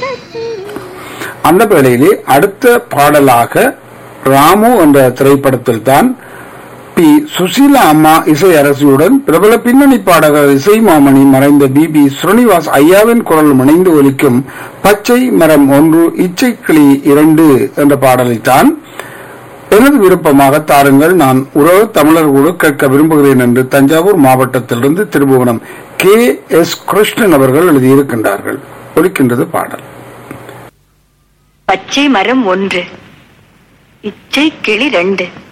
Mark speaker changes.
Speaker 1: அந்த வேளையிலே அடுத்த பாடலாக ராமு என்ற திரைப்படத்தில் தான் பி சுசீலா அம்மா இசை அரசியுடன் பிரபல பின்னணி பாடகர் இசை மாமணி மறைந்த பி பி ஸ்ரீனிவாஸ் ஐயாவின் குரல் இணைந்து ஒலிக்கும் பச்சை மரம் ஒன்று இச்சை கிளி இரண்டு என்ற பாடலைத்தான் எனது விருப்பமாக தாருங்கள் நான் உறவு தமிழர்களோடு கேட்க விரும்புகிறேன் என்று தஞ்சாவூர் மாவட்டத்திலிருந்து திருபுவனம் கே எஸ் கிருஷ்ணன் அவர்கள் எழுதியிருக்கின்றார்கள் ஒலிக்கின்றது பாடல்
Speaker 2: பச்சை மரம் ஒன்று இச்சை கிளி ரெண்டு